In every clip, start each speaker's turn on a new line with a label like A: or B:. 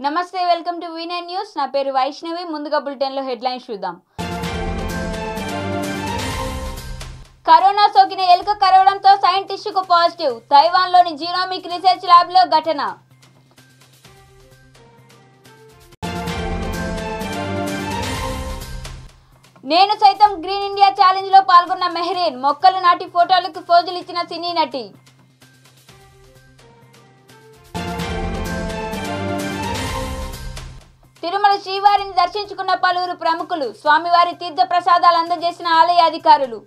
A: నమస్తే welcome to V9 news నా పేరు వైష్ణవి ముందుగా బులెటిన్లో హెడ్లైన్స్ చూద్దాం కరోనా సోకిన ఎలుక కరవడంతో సైంటిస్టుకు పాజిటివ్ తైవాన్లోని జీనోమిక్ రీసెర్చ్ ల్యాబ్లో ఘటన నేను సైతం గ్రీన్ ఇండియా ఛాలెంజ్ లో పాల్గొన్న మెహరీన్ మొక్కలు నాటి ఫోటోలకు ఫోజులు ఇచ్చిన సినీ నటి తిరుమల శ్రీవారిని దర్శించుకున్న పలువురు ప్రముఖులు స్వామివారి తీర్థ ప్రసాదాలు అందజేసిన ఆలయ అధికారులు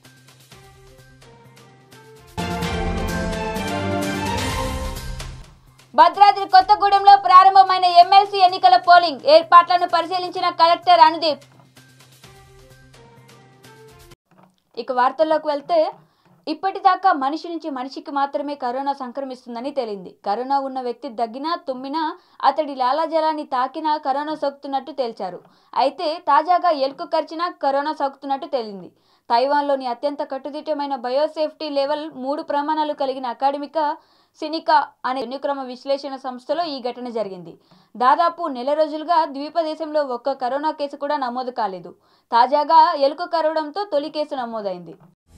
A: భద్రాద్రి కొత్తగూడెంలో ప్రారంభమైన ఎమ్మెల్సీ ఎన్నికల పోలింగ్ ఏర్పాట్లను పరిశీలించిన కలెక్టర్ అనుదీప్ ఇక వార్తల్లోకి వెళ్తే ఇప్పటిదాకా మనిషి నుంచి మనిషికి మాత్రమే కరోనా సంక్రమిస్తుందని తేలింది కరోనా ఉన్న వ్యక్తి దగ్గినా తుమ్మినా అతడి లాలాజలాన్ని తాకినా కరోనా సోకుతున్నట్టు తేల్చారు అయితే తాజాగా ఎలుక కరిచినా కరోనా సోకుతున్నట్టు తేలింది తైవాన్లోని అత్యంత కట్టుదిట్టమైన బయోసేఫ్టీ లెవెల్ మూడు ప్రమాణాలు కలిగిన అకాడమిక సినికా అనే జన్యుక్రమ విశ్లేషణ సంస్థలో ఈ ఘటన జరిగింది దాదాపు నెల రోజులుగా ద్వీపదేశంలో ఒక్క కరోనా కేసు కూడా నమోదు కాలేదు తాజాగా ఎలుక కరవడంతో తొలి కేసు నమోదైంది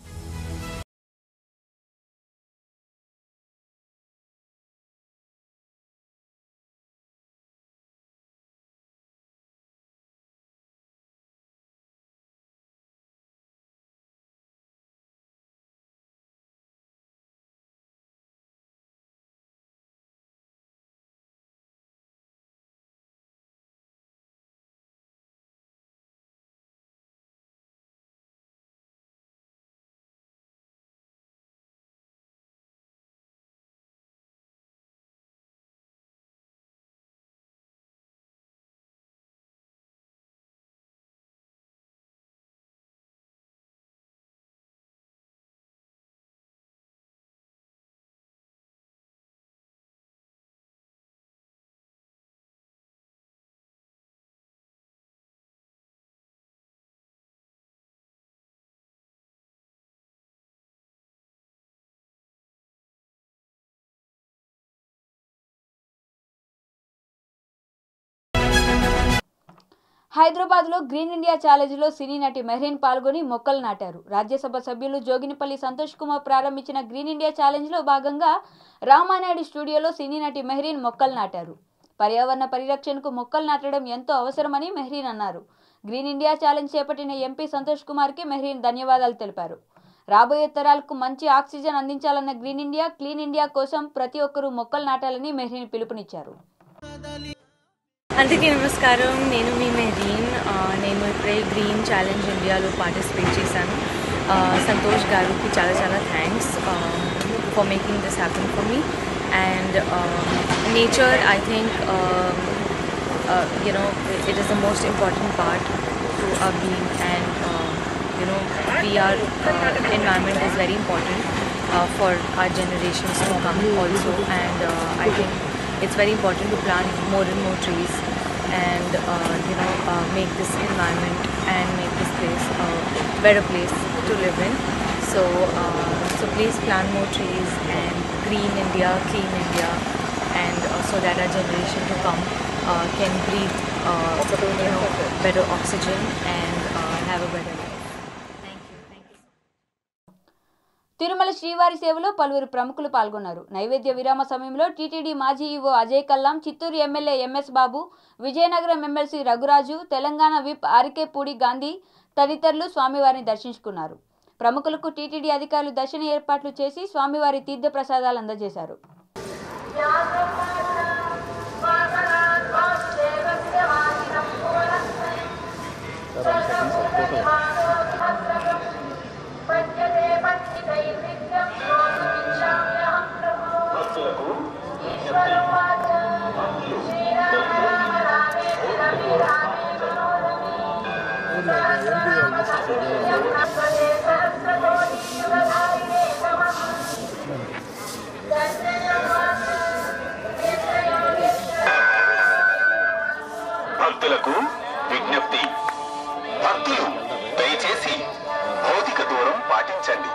A: హైదరాబాద్లో గ్రీన్ ఇండియా ఛాలెంజ్లో సినీ నటి మెహ్రీన్ పాల్గొని మొక్కలు నాటారు రాజ్యసభ సభ్యులు జోగినిపల్లి సంతోష్ కుమార్ ప్రారంభించిన గ్రీన్ ఇండియా ఛాలెంజ్లో భాగంగా రామానాయుడు స్టూడియోలో సినీ నటి మెహ్రీన్ మొక్కలు నాటారు పర్యావరణ పరిరక్షణకు మొక్కలు నాటడం ఎంతో అవసరమని మెహ్రీన్ అన్నారు గ్రీన్ ఇండియా ఛాలెంజ్ చేపట్టిన ఎంపీ సంతోష్ కుమార్కి మెహ్రీన్ ధన్యవాదాలు తెలిపారు రాబోయే తరాలకు మంచి ఆక్సిజన్ అందించాలన్న గ్రీన్ ఇండియా క్లీన్ ఇండియా కోసం ప్రతి ఒక్కరూ మొక్కలు నాటాలని మెహ్రీన్ పిలుపునిచ్చారు
B: అందరికీ నమస్కారం నేను మీ మెహరీన్ ఆ, నేను ఇప్పుడే గ్రీన్ ఛాలెంజ్ ఇండియాలో పార్టిసిపేట్ చేశాను ఆ, సంతోష్ గారికి చాలా చాలా thanks for making this happen for me and nature I think you know it is the most important part to our being and uh, you know we are uh, environment is very important uh, for our generations to come also and uh, I think it's very important to plant more and more trees and uh, you know uh, make this environment and make this place a better place to live in so uh, so please plant more trees and green India clean India and uh, so that our generation to come uh, can breathe uh, you know better oxygen and uh, have a better life. Thank you. Thank you.
A: Tirumala శ్రీవారి సేవలో పలువురు ప్రముఖులు పాల్గొన్నారు నైవేద్య విరామ సమయంలో TTD మాజీ EO Ajay Kallam Chittoor MLA MS Babu Vizianagaram MLC Raghuraju Telangana whip Arekapudi Gandhi తదితరులు స్వామివారిని దర్శించుకున్నారు ప్రముఖులకు టీటీడీ అధికారులు దర్శన ఏర్పాట్లు చేసి స్వామివారి తీర్థ ప్రసాదాలు అందజేశారు
C: భక్తులకు విజ్ఞప్తి భక్తులు దయచేసి భౌతిక దూరం పాటించండి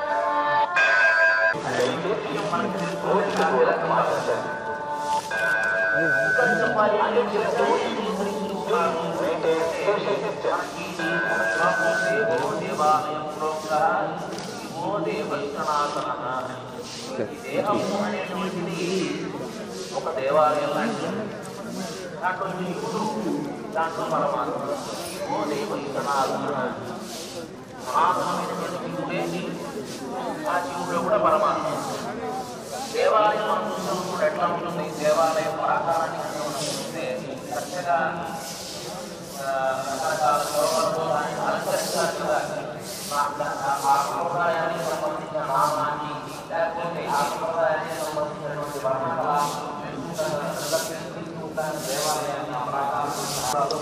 D: Thank ఒక దేవాలయం లాంటిది దాంట్లో జీవుడు దాంట్లో పరమాత్మ ఓ దేవ సనాతన సనాతనమైన జీవుడే ఆ జీవుడు కూడా పరమాత్మ దేవాలయం అనుకున్నప్పుడు ఎట్లా ఉంటుంది దేవాలయం ప్రాకారాన్ని చూస్తే చక్కగా ఆ, రకరకాల గౌరవాలతో దాన్ని అలంకరిస్తారు కదా ఆ- ఆ సంప్రదాయానికి సంబంధించిన నామాన్ని లేకపోతే ఆ సంప్రదాయానికి సంబంధించినటువంటి వర్ణాలు దేవాలయాన్ని ఆ ప్రాకారం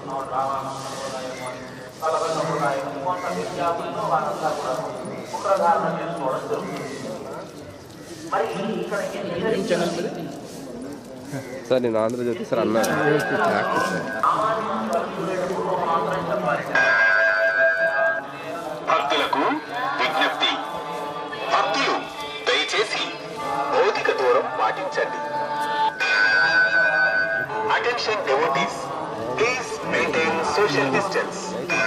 D: కలవ సంప్రదాయం కొంత విద్యార్థులతో వాళ్ళంతా కూడా పుత్రధారణ చేసుకోవడం జరుగుతుంది మరి ఇక్కడ ఏం జరిగింది?
E: సార్ నేను ఆంధ్రజ్యోతి సార్ అన్న ప్రాక్టీస్ సార్
C: భక్తులకు విజ్ఞప్తి భక్తులు దయచేసి భౌతిక దూరం పాటించండి attention devotees please maintain social distance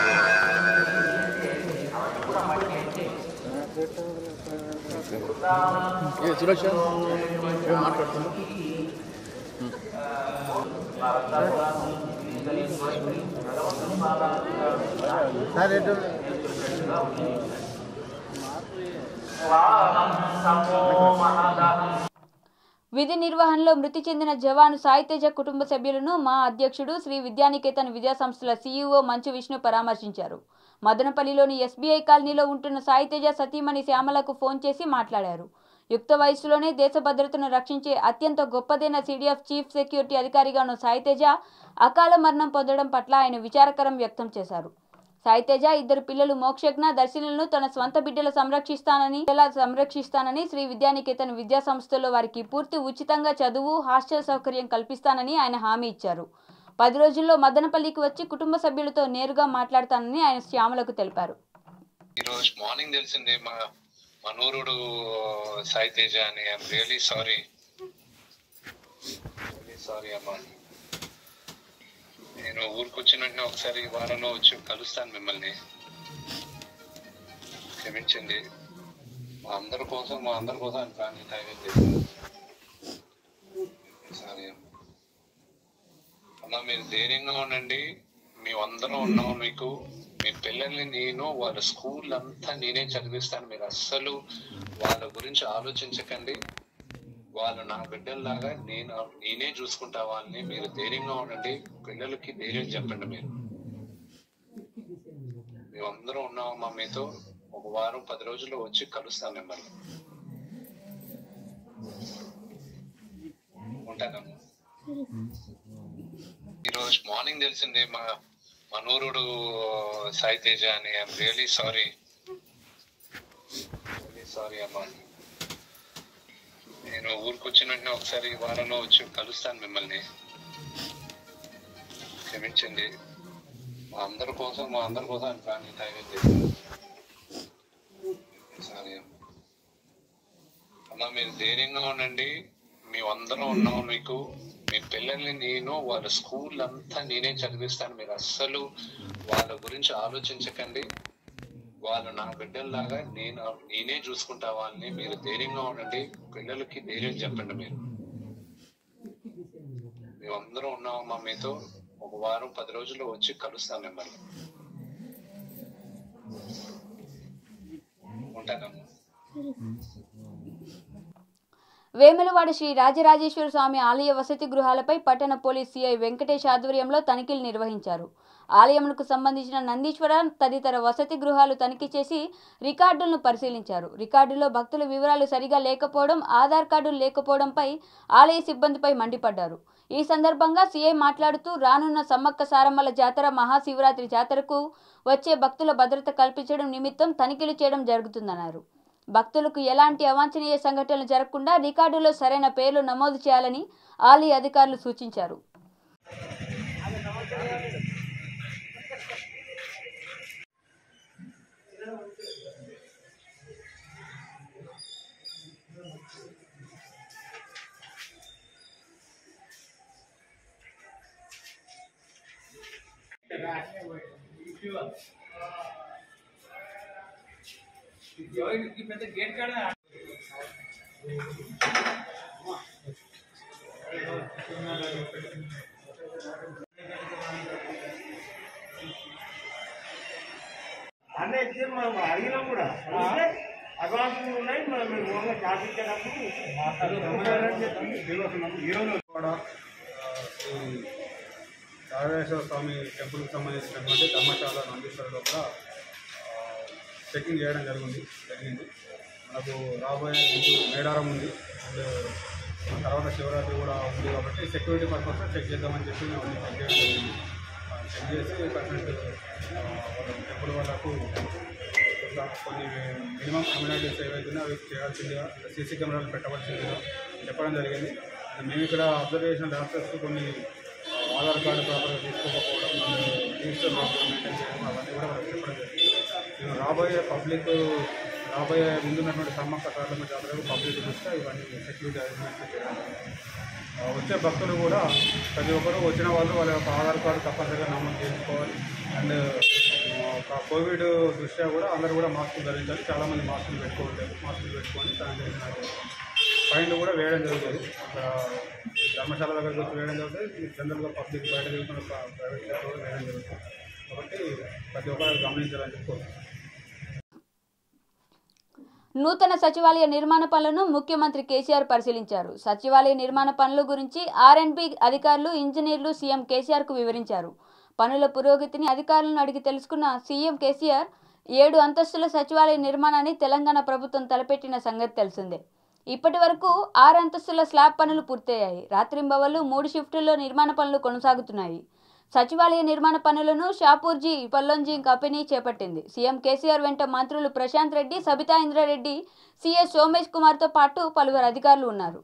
A: విధి నిర్వహణలో మృతి చెందిన జవాను సాయితేజ కుటుంబ సభ్యులను మా అధ్యక్షుడు శ్రీ విద్యానికేతన్ విద్యాసంస్థల సీఈఓ మంచు విష్ణు పరామర్శించారు మదనపల్లిలోని ఎస్బీఐ కాలనీలో ఉంటున్న సాయితేజ సతీమణి శ్యామలకు ఫోన్ చేసి మాట్లాడారు యుక్త వయసులోనే దేశ భద్రతను రక్షించే అత్యంత గొప్పదైన సిడిఎఫ్ చీఫ్ సెక్యూరిటీ అధికారిగా ఉన్న సాయితేజ అకాల మరణం పొందడం పట్ల ఆయన విచారకరం వ్యక్తం చేశారు సాయితేజ ఇద్దరు పిల్లలు మోక్షజ్ఞ దర్శనులను తన స్వంత బిడ్డల సంరక్షిస్తానని ఎలా సంరక్షిస్తానని శ్రీ విద్యానికేతన్ విద్యా సంస్థలో వారికి పూర్తి ఉచితంగా చదువు హాస్టల్ సౌకర్యం కల్పిస్తానని ఆయన హామీ ఇచ్చారు పది రోజుల్లో మదనపల్లికి వచ్చి కుటుంబ సభ్యులతో నేరుగా మాట్లాడతానని ఆయన శ్యామలకు తెలిపారు
F: ఈరోజు మార్నింగ్ తెలిసింది మా మనూరుడు సాయి తేజ అని ఐఎమ్ రియలీ సారీ సారీ అమ్మా నేను ఊరికి వచ్చిన వెంటనే ఒకసారి ఈ వారంలో వచ్చి కలుస్తాను మిమ్మల్ని క్షమించండి మా అందరి కోసం మా అందరి కోసం ఆయన ప్రాణి త్యాగం చేశారు సారీ అమ్మా అమ్మా మీరు ధైర్యంగా ఉండండి మేమందరం ఉన్నాం మీకు మీ పిల్లల్ని నేను వాళ్ళ స్కూల్ అంతా నేనే చదివిస్తాను మీరు అస్సలు వాళ్ళ గురించి ఆలోచించకండి వాళ్ళు నా బిడ్డల్లాగా నేను నేనే చూసుకుంటా వాళ్ళని మీరు ధైర్యంగా ఉండండి పిల్లలకి ధైర్యం చెప్పండి మీరు మేమందరం ఉన్నామమ్మా మీతో ఒక వారం పది రోజుల్లో వచ్చి కలుస్తాను మిమ్మల్ని ఉంటానమ్మా ఈరోజు మార్నింగ్ తెలిసింది మా మనూరుడు సాయి తేజ అని ఐఎమ్ రియలీ సారీ సారీ అమ్మా నేను ఊరికి వచ్చిన వెంటనే ఒకసారి ఈ వారంలో వచ్చి కలుస్తాను మిమ్మల్ని క్షమించండి మా అందరి కోసం మా అందరి కోసం ఆయన ప్రాణి త్యాగం చేశారు సారీ అమ్మా అమ్మా మీరు ధైర్యంగా ఉండండి మేమందరం ఉన్నాం మీకు మీ పిల్లల్ని నేను వాళ్ళ స్కూల్ అంతా నేనే చదివిస్తాను మీరు అస్సలు వాళ్ళ గురించి ఆలోచించకండి వాళ్ళు నా బిడ్డల్లాగా నేను నేనే చూసుకుంటా వాళ్ళని మీరు ధైర్యంగా ఉండండి పిల్లలకి ధైర్యం చెప్పండి మీరు మేమందరం ఉన్నామమ్మా మీతో ఒక వారం పది రోజుల్లో వచ్చి కలుస్తాను మిమ్మల్ని ఉంటానమ్మా
A: వేములవాడ శ్రీ రాజరాజేశ్వర స్వామి ఆలయ వసతి గృహాలపై పట్టణ పోలీస్ సిఐ వెంకటేష్ ఆధ్వర్యంలో తనిఖీలు నిర్వహించారు ఆలయమునకు సంబంధించిన నందీశ్వర తదితర వసతి గృహాలు తనిఖీ చేసి రికార్డులను పరిశీలించారు రికార్డులో భక్తుల వివరాలు సరిగా లేకపోవడం ఆధార్ కార్డులు లేకపోవడంపై ఆలయ సిబ్బందిపై మండిపడ్డారు ఈ సందర్భంగా సీఐ మాట్లాడుతూ రానున్న సమ్మక్క సారమ్మల జాతర మహాశివరాత్రి జాతరకు వచ్చే భక్తుల భద్రత కల్పించడం నిమిత్తం తనిఖీలు చేయడం జరుగుతుందన్నారు భక్తులకు ఎలాంటి అవాంఛనీయ సంఘటనలు జరగకుండా రికార్డులో సరైన పేర్లు నమోదు చేయాలని ఆలయ అధికారులు సూచించారు
G: అన్నీ ఇచ్చి మనం అడిగినాం కూడా అడిగితే అడ్వాన్స్ ఉన్నాయి మనం మీరు ఓన్గా క్యాష్ ఇచ్చేటప్పుడు గమనాలని చెప్పి ఈరోజు
H: కూడా ఆ, ఈ రాజేశ్వర స్వామి టెంపుల్కి సంబంధించినటువంటి ధర్మశాల నందీశ్వర లోపల ఆ, చెకింగ్ చేయడం జరిగింది జరిగింది మనకు రాబోయే ముందు మేడారం ఉంది అండ్ తర్వాత శివరాత్రి కూడా ఉంది కాబట్టి సెక్యూరిటీ పర్పస్ చెక్ చేద్దామని చెప్పి మేము అన్ని చెక్ చేయడం జరిగింది ఆ, చెక్ చేసి పర్సెంట్ టెంపుల్ వాళ్ళకు ఇట్లా కొన్ని మినిమం కమ్యూనిటీస్ ఏవైతే అవి చేయాల్సిందిగా సీసీ కెమెరాలు పెట్టవలసిందిగా చెప్పడం జరిగింది అండ్ మేము ఇక్కడ అబ్జర్వ్ చేసిన డాక్టర్స్ కొన్ని ఆధార్ కార్డు ప్రాపర్గా తీసుకోకపోవడం రిజిస్టర్ ప్రాపర్గా మెయింటైన్ చేయడం అవన్నీ కూడా వాళ్ళకి చెప్పడం జరిగింది మేము రాబోయే పబ్లిక్ రాబోయే ముందున్నటువంటి సమ్మక్క సార్లమ్మ జాతరకు పబ్లిక్ దృష్ట్యా ఇవన్నీ సెక్యూరిటీ అరేంజ్మెంట్స్ చేయడం ఆ, వచ్చే భక్తులు కూడా ప్రతి ఒక్కరు వచ్చిన వాళ్ళు వాళ్ళ యొక్క ఆధార్ కార్డు తప్పనిసరిగా నమోదు చేసుకోవాలి అండ్ ఆ, కోవిడ్ దృష్ట్యా కూడా అందరూ కూడా మాస్కులు ధరించాలి చాలామంది మాస్కులు పెట్టుకోవట్లేదు మాస్కులు పెట్టుకొని శానిటైజర్ ఫైన్ కూడా వేయడం జరుగుతుంది ఇక్కడ ధర్మశాల దగ్గరికి వచ్చి వేయడం జరుగుతుంది జనరల్గా పబ్లిక్ బయట తిరుగుతున్న ప్రైవేట్ సెక్టర్ కూడా వేయడం జరుగుతుంది కాబట్టి ప్రతి ఒక్కరు గమనించాలని చెప్పుకోవచ్చు
A: నూతన సచివాలయ నిర్మాణ పనులను ముఖ్యమంత్రి కేసీఆర్ పరిశీలించారు సచివాలయ నిర్మాణ పనుల గురించి ఆర్ఎండ్బి అధికారులు ఇంజనీర్లు సీఎం కేసీఆర్కు వివరించారు పనుల పురోగతిని అధికారులను అడిగి తెలుసుకున్న సీఎం కేసీఆర్ ఏడు అంతస్తుల సచివాలయ నిర్మాణాన్ని తెలంగాణ ప్రభుత్వం తలపెట్టిన సంగతి తెలిసిందే ఇప్పటి వరకు ఆరు అంతస్తుల స్లాబ్ పనులు పూర్తయ్యాయి రాత్రింబవళ్లు మూడు షిఫ్టుల్లో నిర్మాణ పనులు కొనసాగుతున్నాయి సచివాలయ నిర్మాణ పనులను షాపూర్జీ పల్లొంజీ కంపెనీ చేపట్టింది సీఎం కేసీఆర్ వెంట మంత్రులు ప్రశాంత్ రెడ్డి సబితా ఇంద్రారెడ్డి సీఎస్ సోమేష్ కుమార్తో పాటు పలువురు అధికారులు ఉన్నారు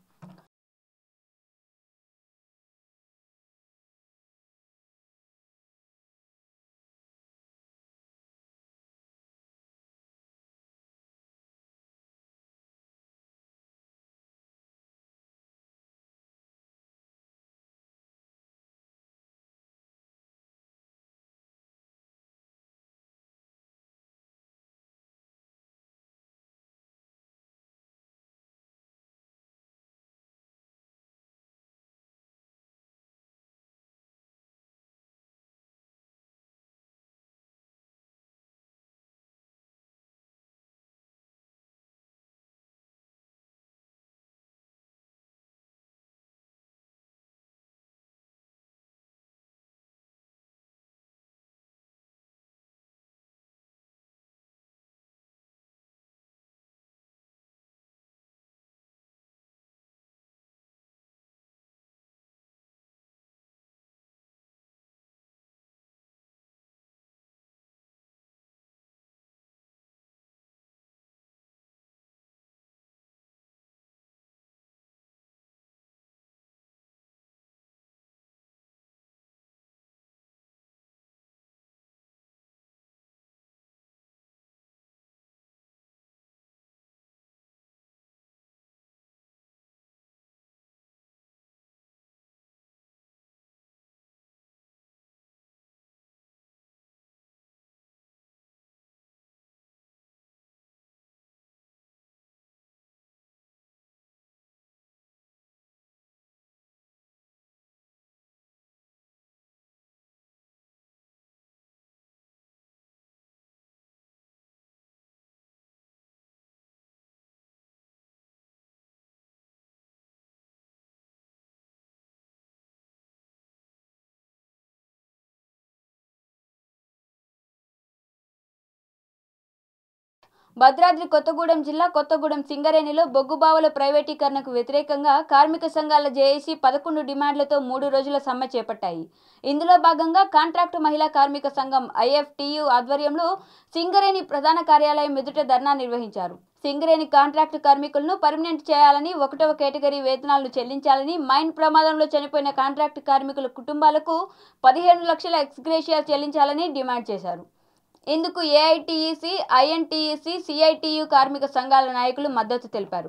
A: భద్రాద్రి కొత్తగూడెం జిల్లా కొత్తగూడెం సింగరేణిలో బొగ్గుబావుల ప్రైవేటీకరణకు వ్యతిరేకంగా కార్మిక సంఘాల జేఏసీ పదకొండు డిమాండ్లతో మూడు రోజుల సమ్మె చేపట్టాయి ఇందులో భాగంగా కాంట్రాక్టు మహిళా కార్మిక సంఘం ఐఎఫ్టియు ఆధ్వర్యంలో సింగరేణి ప్రధాన కార్యాలయం ఎదుట ధర్నా నిర్వహించారు సింగరేణి కాంట్రాక్టు కార్మికులను పర్మనెంట్ చేయాలని ఒకటవ కేటగిరీ వేతనాలను చెల్లించాలని మైన్ ప్రమాదంలో చనిపోయిన కాంట్రాక్టు కార్మికుల కుటుంబాలకు పదిహేను లక్షల ఎక్స్గ్రేషియా చెల్లించాలని డిమాండ్ చేశారు ఇందుకు ఏఐటిఈసి ఐఎన్టీఈసి సిఐటియు కార్మిక సంఘాల నాయకులు మద్దతు తెలిపారు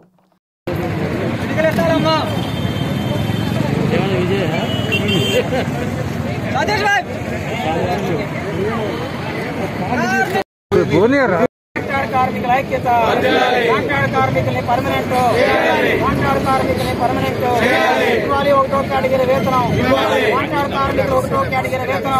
G: రాజేష్ భాయ్
I: కాంట్రాక్ట్ కార్మికుల ఐక్యత కాంట్రాక్ట్ కార్మికుల్ని పర్మనెంట్ కాంట్రాక్ట్ కార్మికుల్ని పర్మనెంట్ ఇవ్వాలి ఒకటో కేటగిరీ వేతనం కాంట్రాక్ట్ కార్మికులు ఒకటో కేటగిరీ వేతనం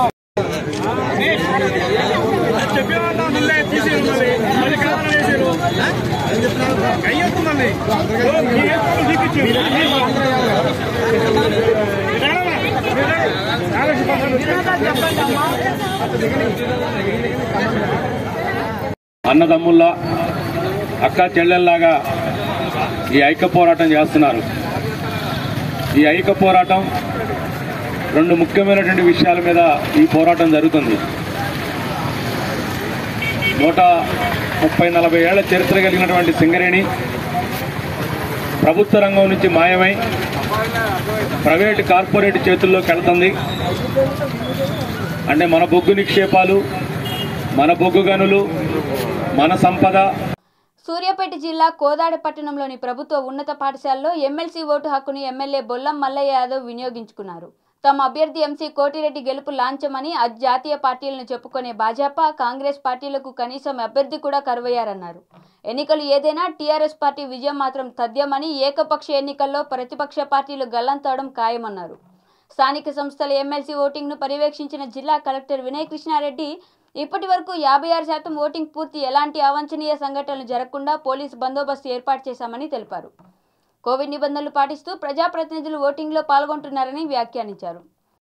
J: అన్నదమ్ముల్లా అక్క చెల్లెల్లాగా ఈ ఐక్య పోరాటం చేస్తున్నారు ఈ ఐక్య పోరాటం రెండు ముఖ్యమైనటువంటి విషయాల మీద ఈ పోరాటం జరుగుతుంది నూట ముప్పై నలభై ఏళ్ల చరిత్ర కలిగినటువంటి సింగరేణి ప్రభుత్వ రంగం నుంచి మాయమై ప్రైవేట్ కార్పొరేట్ చేతుల్లోకి వెళ్తుంది అంటే మన బొగ్గు నిక్షేపాలు మన బొగ్గు గనులు మన సంపద
A: సూర్యాపేట జిల్లా కోదాడ పట్టణంలోని ప్రభుత్వ ఉన్నత పాఠశాలలో ఎమ్మెల్సీ ఓటు హక్కును ఎమ్మెల్యే బొల్లం మల్లయ్య యాదవ్ వినియోగించుకున్నారు తమ అభ్యర్థి ఎంసీ కోటిరెడ్డి గెలుపు లాంఛమని అద్ జాతీయ పార్టీలను చెప్పుకునే భాజపా కాంగ్రెస్ పార్టీలకు కనీసం అభ్యర్థి కూడా కరువయ్యారన్నారు ఎన్నికలు ఏదైనా టీఆర్ఎస్ పార్టీ విజయం మాత్రం తథ్యమని ఏకపక్ష ఎన్నికల్లో ప్రతిపక్ష పార్టీలు గల్లంతవడం ఖాయమన్నారు స్థానిక సంస్థల ఎమ్మెల్సీ ఓటింగ్ను పర్యవేక్షించిన జిల్లా కలెక్టర్ వినయ్ కృష్ణారెడ్డి ఇప్పటి వరకు యాభై ఆరు శాతం ఓటింగ్ పూర్తి ఎలాంటి అవాంఛనీయ సంఘటనలు జరగకుండా పోలీసు బందోబస్తు ఏర్పాటు చేశామని తెలిపారు కోవిడ్ నిబంధనలు పాటిస్తూ ప్రజాప్రతినిధులు ఓటింగ్లో పాల్గొంటున్నారని వ్యాఖ్యానించారు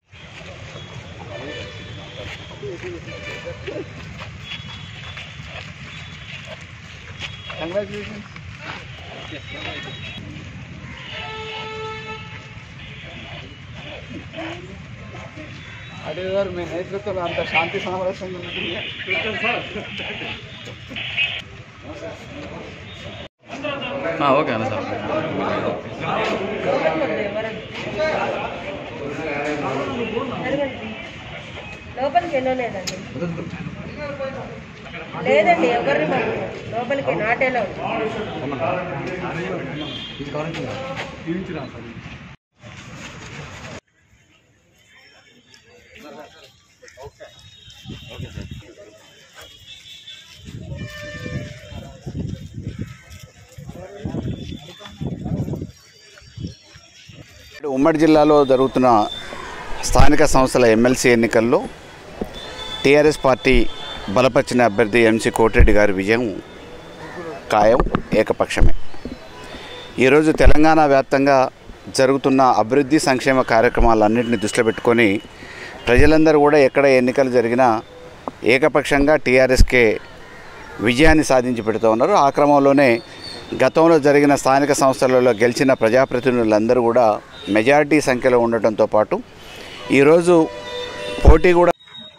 K: అదే గారు మీ నేతృత్వంలో అంత శాంతి సామరస్యంగా ఉంటుంది
L: ఓకే అన్న సార్
M: లోపలికి వెళ్ళలేదండి లేదండి ఎవరిని పంపలేదు. లోపలికి నాటేలా ఉంది
N: ఉమ్మడి జిల్లాలో జరుగుతున్న స్థానిక సంస్థల ఎమ్మెల్సీ ఎన్నికల్లో టీఆర్ఎస్ పార్టీ బలపరిచిన అభ్యర్థి ఎంసీ కోటిరెడ్డి గారి విజయం ఖాయం ఏకపక్షమే ఈరోజు తెలంగాణ వ్యాప్తంగా జరుగుతున్న అభివృద్ధి సంక్షేమ కార్యక్రమాలన్నింటినీ దృష్టిలో పెట్టుకొని ప్రజలందరూ కూడా ఎక్కడ ఎన్నికలు జరిగినా ఏకపక్షంగా టీఆర్ఎస్కే విజయాన్ని సాధించి పెడుతూ ఉన్నారు ఆ క్రమంలోనే గతంలో జరిగిన స్థానిక సంస్థలలో గెలిచిన ప్రజాప్రతినిధులందరూ కూడా మెజారిటీ సంఖ్యలో ఉండటంతో పాటు ఈరోజు పోటీ కూడా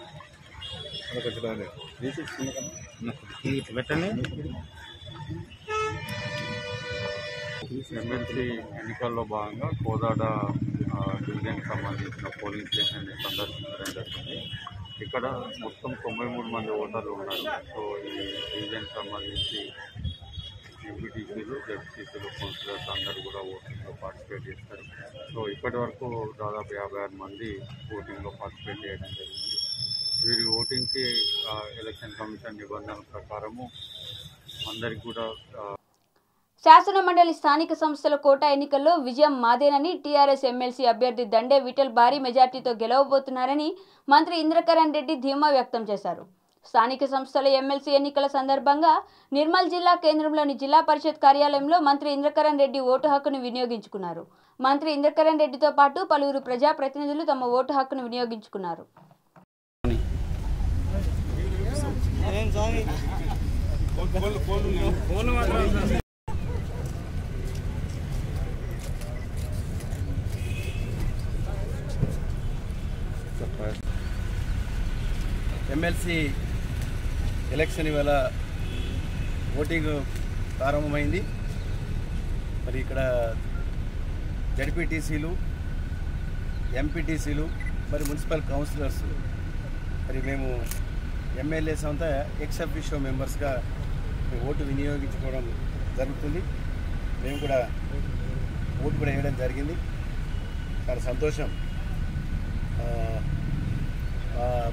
H: ఎమ్మెల్సీ ఎన్నికల్లో భాగంగా కోదాడ ఆ, డివిజన్కి సంబంధించిన పోలింగ్ స్టేషన్ సందర్శించడం జరిగింది ఇక్కడ మొత్తం తొంభై మూడు మంది ఓటర్లు ఉన్నారు సో ఈ డివిజన్కి సంబంధించి ఎంపీటీసీలు జడ్పీటీసీలు కౌన్సిలర్స్ అందరూ కూడా ఓటింగ్లో పార్టిసిపేట్ చేస్తారు సో ఇప్పటి వరకు దాదాపు యాభై ఆరు మంది ఓటింగ్లో పార్టిసిపేట్ చేయడం జరిగింది వీరి ఓటింగ్కి ఆ, ఎలక్షన్ కమిషన్ నిబంధనల ప్రకారము అందరికి కూడా ఆ,
A: శాసన మండలి స్థానిక సంస్థల కోటా ఎన్నికల్లో విజయం మాదేనని టీఆర్ఎస్ ఎమ్మెల్సీ అభ్యర్థి దండే విఠల్ భారీ మెజార్టీతో గెలవబోతున్నారని మంత్రి ఇంద్రకరణ్ రెడ్డి ధీమా వ్యక్తం చేశారు స్థానిక సంస్థల ఎమ్మెల్సీ ఎన్నికల సందర్భంగా నిర్మల్ జిల్లా కేంద్రంలోని జిల్లా పరిషత్ కార్యాలయంలో మంత్రి ఇంద్రకరణ్ రెడ్డి ఓటు హక్కును వినియోగించుకున్నారు మంత్రి ఇంద్రకరణ్ రెడ్డితో పాటు పలువురు ప్రజాప్రతినిధులు తమ ఓటు హక్కును వినియోగించుకున్నారు
O: ఎమ్మెల్సీ ఎలక్షన్ ఇవాళ ఓటింగ్ ప్రారంభమైంది మరి ఇక్కడ జడ్పీటీసీలు ఎంపీటీసీలు మరి మున్సిపల్ కౌన్సిలర్స్ మరి మేము ఎమ్మెల్యేస్ అంతా ఎక్స్ అఫీషియో మెంబర్స్గా మేము ఓటు వినియోగించుకోవడం జరుగుతుంది మేము కూడా ఓటు కూడా వేయడం జరిగింది చాలా సంతోషం ఆ, ఆ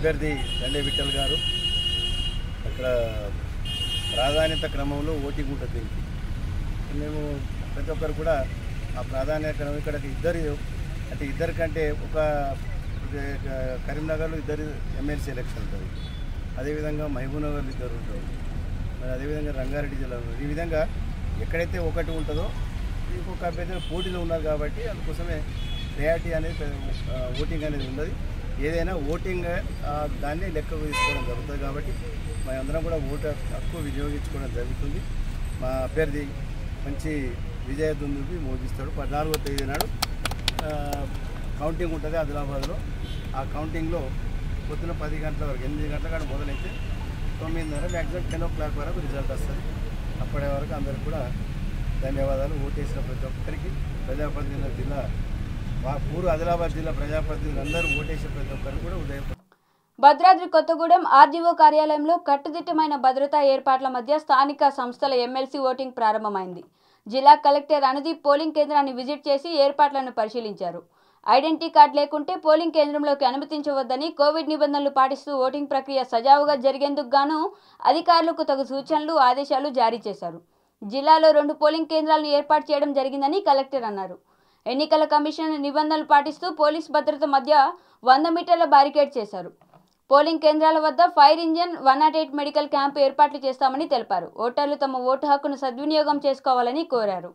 O: అభ్యర్థి దండే విఠల్ గారు అక్కడ ప్రాధాన్యత క్రమంలో ఓటింగ్ ఉంటుంది దీనికి మేము ప్రతి ఒక్కరు కూడా ఆ ప్రాధాన్యత క్రమం ఇక్కడ ఇద్దరు అంటే ఇద్దరి కంటే ఒక కరీంనగర్లో ఇద్దరు ఎమ్మెల్సీ ఎలక్షన్ ఉంటుంది అదేవిధంగా మహబూబ్నగర్లో ఇద్దరు ఉంటారు మరి అదేవిధంగా రంగారెడ్డి జిల్లాలో ఉన్నారు. ఈ విధంగా ఎక్కడైతే ఒకటి ఉంటుందో ఇంకొక అభ్యర్థులు పోటీలో ఉన్నారు కాబట్టి అందుకోసమే ప్రయారిటీ అనేది ఆ, ఓటింగ్ అనేది ఉండదు ఏదైనా ఓటింగ్ ఆ, దాన్ని లెక్కకు తీసుకోవడం జరుగుతుంది కాబట్టి మేమందరం కూడా ఓటు హక్కు వినియోగించుకోవడం జరుగుతుంది మా అభ్యర్థి మంచి విజయ దుందుకి మోగిస్తాడు పద్నాలుగో తేదీ నాడు ఆ, కౌంటింగ్ ఉంటుంది ఆదిలాబాద్లో ఆ కౌంటింగ్లో పొద్దున పది గంటల వరకు ఎనిమిది గంటల కాడ మొదలైతే తొమ్మిదిన్నర మ్యాక్సిమం టెన్ ఓ క్లాక్ వరకు రిజల్ట్ వస్తుంది అప్పటి వరకు అందరికి కూడా ధన్యవాదాలు ఓటేసిన ప్రతి ఒక్కరికి ప్రజాప్రతినిధుల జిల్లా వా- పూర్వ ఆదిలాబాద్ జిల్లా ప్రజాప్రతినిధులు అందరూ ఓటేసిన ప్రతి ఒక్కరికి కూడా ఉదయం
A: భద్రాద్రి కొత్తగూడెం ఆర్డీఓ కార్యాలయంలో కట్టుదిట్టమైన భద్రతా ఏర్పాట్ల మధ్య స్థానిక సంస్థల ఎమ్మెల్సీ ఓటింగ్ ప్రారంభమైంది జిల్లా కలెక్టర్ అనుదీప్ పోలింగ్ కేంద్రాన్ని విజిట్ చేసి ఏర్పాట్లను పరిశీలించారు ఐడెంటిటీ కార్డు లేకుంటే పోలింగ్ కేంద్రంలోకి అనుమతించవద్దని కోవిడ్ నిబంధనలు పాటిస్తూ ఓటింగ్ ప్రక్రియ సజావుగా జరిగేందుకు గాను అధికారులకు తగు సూచనలు ఆదేశాలు జారీ చేశారు జిల్లాలో రెండు పోలింగ్ కేంద్రాలను ఏర్పాటు చేయడం జరిగిందని కలెక్టర్ అన్నారు ఎన్నికల కమిషన్ నిబంధనలు పాటిస్తూ పోలీస్ భద్రత మధ్య వంద మీటర్ల బారికేడ్ చేశారు పోలింగ్ కేంద్రాల వద్ద fire engine one nought eight medical camp ఏర్పాట్లు చేస్తామని తెలిపారు ఓటర్లు తమ ఓటు హక్కును సద్వినియోగం చేసుకోవాలని కోరారు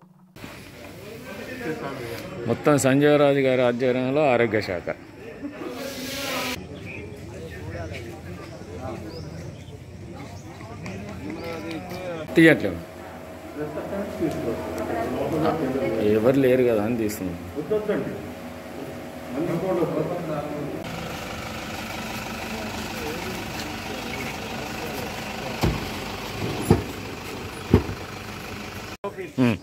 P: మొత్తం సంజయ్ రాజు గారి ఆధ్వర్యంలో ఆరోగ్య శాఖ తీయట్లేదు ఎవరు లేరు కదా అని తీస్తున్నాం ఉమ్.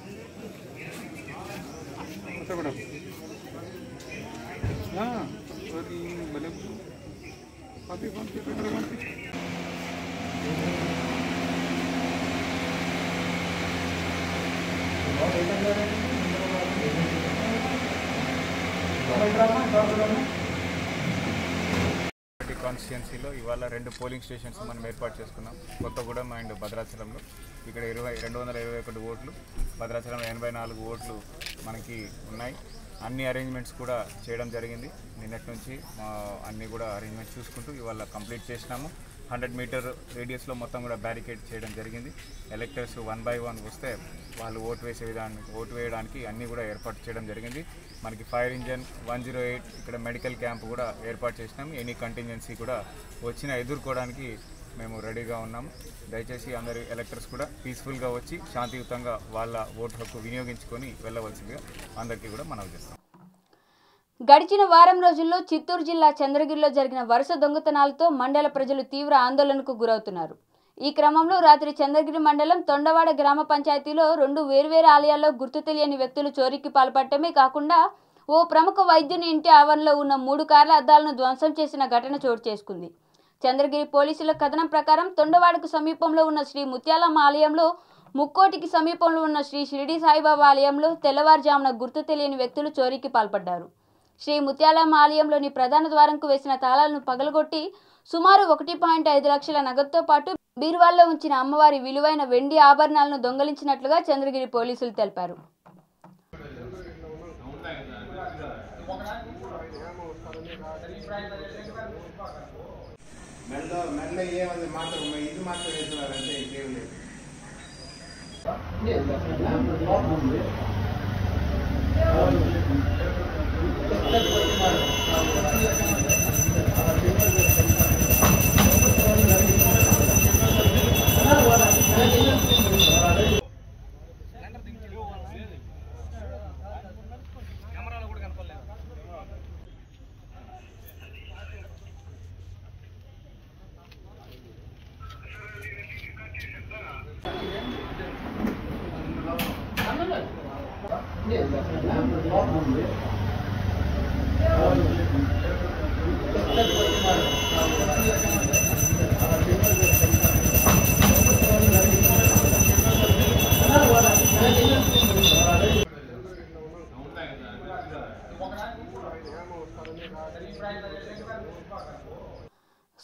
Q: కాన్స్టిట్యున్సీలో ఇవాళ రెండు పోలింగ్ స్టేషన్స్ మనం ఏర్పాటు చేసుకున్నాం కొత్తగూడెం అండ్ భద్రాచలంలో ఇక్కడ ఇరవై రెండు వందల ఇరవై ఒకటి ఓట్లు భద్రాచలంలో ఎనభై నాలుగు ఓట్లు మనకి ఉన్నాయి అన్ని అరేంజ్మెంట్స్ కూడా చేయడం జరిగింది నిన్నటి నుంచి మా అన్ని కూడా అరేంజ్మెంట్స్ చూసుకుంటూ ఇవాళ కంప్లీట్ చేసినాము హండ్రెడ్ మీటర్ రేడియస్లో మొత్తం కూడా బ్యారికేడ్ చేయడం జరిగింది ఎలక్టర్స్ వన్ బై వన్ వస్తే వాళ్ళు ఓటు వేసే విధానానికి ఓటు వేయడానికి అన్నీ కూడా ఏర్పాటు చేయడం జరిగింది మనకి fire engine one zero eight ఇక్కడ మెడికల్ క్యాంప్ కూడా ఏర్పాటు చేసినాం ఎనీ కంటింజెన్సీ కూడా వచ్చిన ఎదుర్కోవడానికి మేము రెడీగా ఉన్నాము దయచేసి అందరు ఎలక్టర్స్ కూడా పీస్ఫుల్గా వచ్చి శాంతియుతంగా వాళ్ళ ఓటు హక్కు వినియోగించుకొని వెళ్ళవలసిందిగా అందరికీ కూడా మనవి చేస్తాం
A: గడిచిన వారం రోజుల్లో చిత్తూరు జిల్లా చంద్రగిరిలో జరిగిన వరుస దొంగతనాలతో మండల ప్రజలు తీవ్ర ఆందోళనకు గురవుతున్నారు ఈ క్రమంలో రాత్రి చంద్రగిరి మండలం తొండవాడ గ్రామ పంచాయతీలో రెండు వేర్వేరు ఆలయాల్లో గుర్తు తెలియని వ్యక్తులు చోరీకి పాల్పడటమే కాకుండా ఓ ప్రముఖ వైద్యుని ఇంటి ఆవరణలో ఉన్న మూడు కార్ల అద్దాలను ధ్వంసం చేసిన ఘటన చోటు చేసుకుంది చంద్రగిరి పోలీసుల కథనం ప్రకారం తొండవాడకు సమీపంలో ఉన్న శ్రీ ముత్యాలమ్మ ఆలయంలో ముక్కోటికి సమీపంలో ఉన్న శ్రీ షిరిడి సాయిబాబా ఆలయంలో తెల్లవారుజామున గుర్తు తెలియని వ్యక్తులు చోరీకి పాల్పడ్డారు శ్రీ ముత్యాలమ్మ ఆలయంలోని ప్రధాన ద్వారంకు వేసిన తాళాలను పగలగొట్టి సుమారు ఒకటి పాయింట్ ఐదు లక్షల నగదుతో పాటు బీరువాల్లో ఉంచిన అమ్మవారి విలువైన వెండి ఆభరణాలను దొంగలించినట్లుగా చంద్రగిరి పోలీసులు తెలిపారు
R: మెడలో మెడలో ఏమంది మాత్రం ఇది మాత్రం వేస్తున్నారంటే ఇంకేం లేదు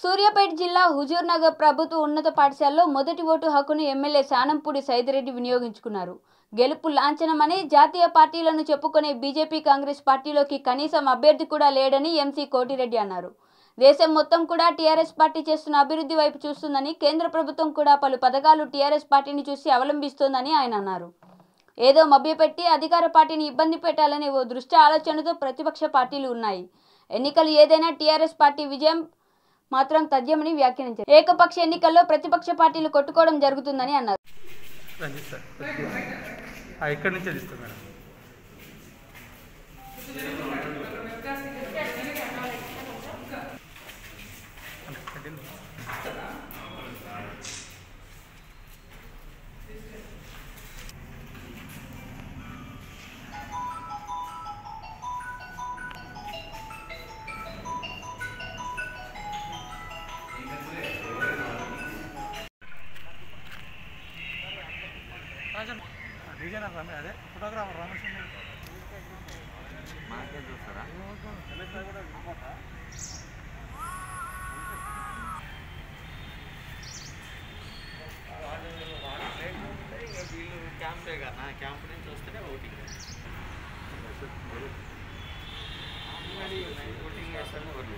A: సూర్యాపేట జిల్లా హుజూర్ నగర్ ప్రభుత్వ ఉన్నత పాఠశాలలో మొదటి ఓటు హక్కును ఎమ్మెల్యే శానంపూడి సైదిరెడ్డి వినియోగించుకున్నారు గెలుపు లాంఛనమని జాతీయ పార్టీలను చెప్పుకునే బీజేపీ కాంగ్రెస్ పార్టీలోకి కనీసం అభ్యర్థి కూడా లేడని ఎంసీ కోటిరెడ్డి అన్నారు దేశం మొత్తం కూడా టీఆర్ఎస్ పార్టీ చేస్తున్న అభివృద్ధి వైపు చూస్తుందని కేంద్ర ప్రభుత్వం కూడా పలు పథకాలు టీఆర్ఎస్ పార్టీని చూసి అవలంబిస్తోందని ఆయన అన్నారు ఏదో మభ్యపెట్టి అధికార పార్టీని ఇబ్బంది పెట్టాలనే ఓ దృష్టి ఆలోచనతో ప్రతిపక్ష పార్టీలు ఉన్నాయి ఎన్నికలు ఏదైనా టీఆర్ఎస్ పార్టీ విజయం మాత్రం తథ్యమని వ్యాఖ్యానించారు ఏకపక్ష ఎన్నికల్లో ప్రతిపక్ష పార్టీలు కొట్టుకోవడం జరుగుతుందని అన్నారు
H: రంజిత్ సార్ ఆ, ఇక్కడి నుంచే తీస్తాం మేడం రీజన్ రమే అదే ఫోటోగ్రాఫర్ రమేష్ మార్కెట్ చూస్తారా
O: వీళ్ళు క్యాంపే కదా క్యాంప్ నుంచి వస్తేనే ఓటింగ్ ఓటింగ్ చేస్తారని ఎవరు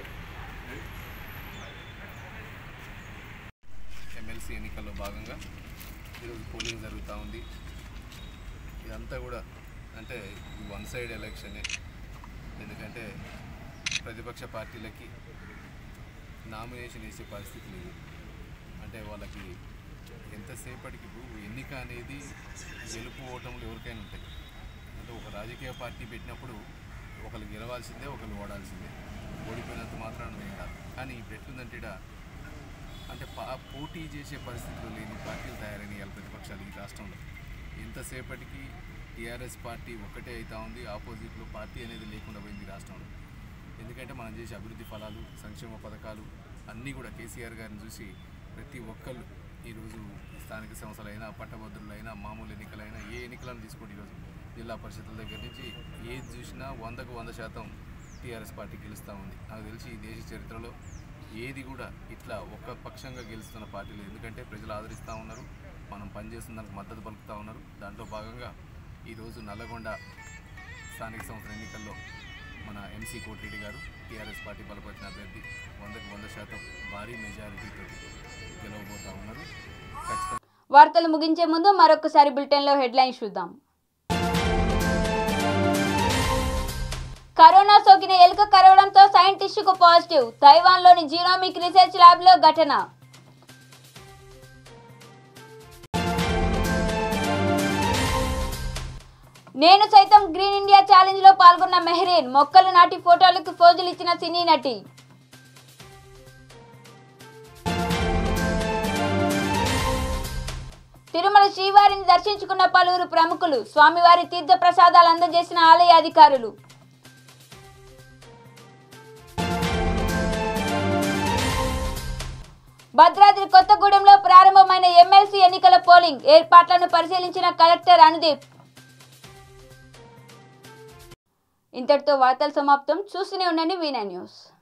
E: ఎమ్మెల్సీ ఎన్నికల్లో భాగంగా ఈరోజు పోలింగ్ జరుగుతూ ఉంది ఇదంతా కూడా అంటే వన్ సైడ్ ఎలక్షనే ఎందుకంటే ప్రతిపక్ష పార్టీలకి నామినేషన్ వేసే పరిస్థితి లేదు అంటే వాళ్ళకి ఎంతసేపటికి ఇప్పుడు ఎన్నిక అనేది గెలుపు ఓటములు ఎవరికైనా ఉంటాయి అంటే ఒక రాజకీయ పార్టీ పెట్టినప్పుడు ఒకరు గెలవాల్సిందే ఒకరు ఓడాల్సిందే ఓడిపోయినంత మాత్రాన ఏం కాదు కానీ ఇప్పుడు ఎట్లుందంటే ఈడ అంటే పా పోటీ చేసే పరిస్థితులు లేని పార్టీలు తయారైన ఇవాళ ప్రతిపక్షాలు ఈ రాష్ట్రంలో ఎంతసేపటికి టీఆర్ఎస్ పార్టీ ఒక్కటే అవుతా ఉంది ఆపోజిట్లో పార్టీ అనేది లేకుండా పోయింది ఈ రాష్ట్రంలో ఎందుకంటే మనం చేసే అభివృద్ధి ఫలాలు సంక్షేమ పథకాలు అన్నీ కూడా కేసీఆర్ గారిని చూసి ప్రతి ఒక్కళ్ళు ఈరోజు స్థానిక సంస్థలైనా పట్టభద్రులైనా మామూలు ఎన్నికలైనా ఏ ఎన్నికలను తీసుకోండి ఈరోజు జిల్లా పరిషత్ల దగ్గర నుంచి ఏది చూసినా వందకు వంద శాతం టీఆర్ఎస్ పార్టీ గెలుస్తూ ఉంది నాకు తెలిసి ఈ దేశ చరిత్రలో ఏది కూడా ఇట్లా ఒక్క పక్షంగా గెలుస్తున్న పార్టీలు ఎందుకంటే ప్రజలు ఆదరిస్తూ ఉన్నారు మనం పనిచేస్తున్న దానికి మద్దతు పలుకుతూ ఉన్నారు దాంట్లో భాగంగా ఈరోజు నల్లగొండ స్థానిక సంస్థల ఎన్నికల్లో మన ఎంసీ కోటిరెడ్డి గారు టీఆర్ఎస్ పార్టీ బలపరిచిన అభ్యర్థి వందకు వంద శాతం భారీ మెజారిటీతో గెలవబోతూ ఉన్నారు ఖచ్చితంగా
A: వార్తలు ముగించే ముందు మరొకసారి బులెటిన్లో హెడ్లైన్స్ చూద్దాం కరోనా సోకిన ఎలుక కరవడంతో సైంటిస్టుకు పాజిటివ్ తైవాన్లోని జీనోమిక్ రీసెర్చ్ ల్యాబ్లో ఘటన నేను సైతం గ్రీన్ ఇండియా ఛాలెంజ్ లో పాల్గొన్న మెహరీన్ మొక్కలు నాటి ఫోటోలకు ఫోజులు ఇచ్చిన సినీ నటి తిరుమల శ్రీవారిని దర్శించుకున్న పలువురు ప్రముఖులు స్వామివారి తీర్థ ప్రసాదాలు అందజేసిన ఆలయ అధికారులు భద్రాద్రి కొత్తగూడెంలో ప్రారంభమైన ఎమ్మెల్సీ ఎన్నికల పోలింగ్ ఏర్పాట్లను పరిశీలించిన కలెక్టర్ అనుదీప్ ఇంతటితో వార్తలు సమాప్తం చూస్తూనే ఉండండి వీనా న్యూస్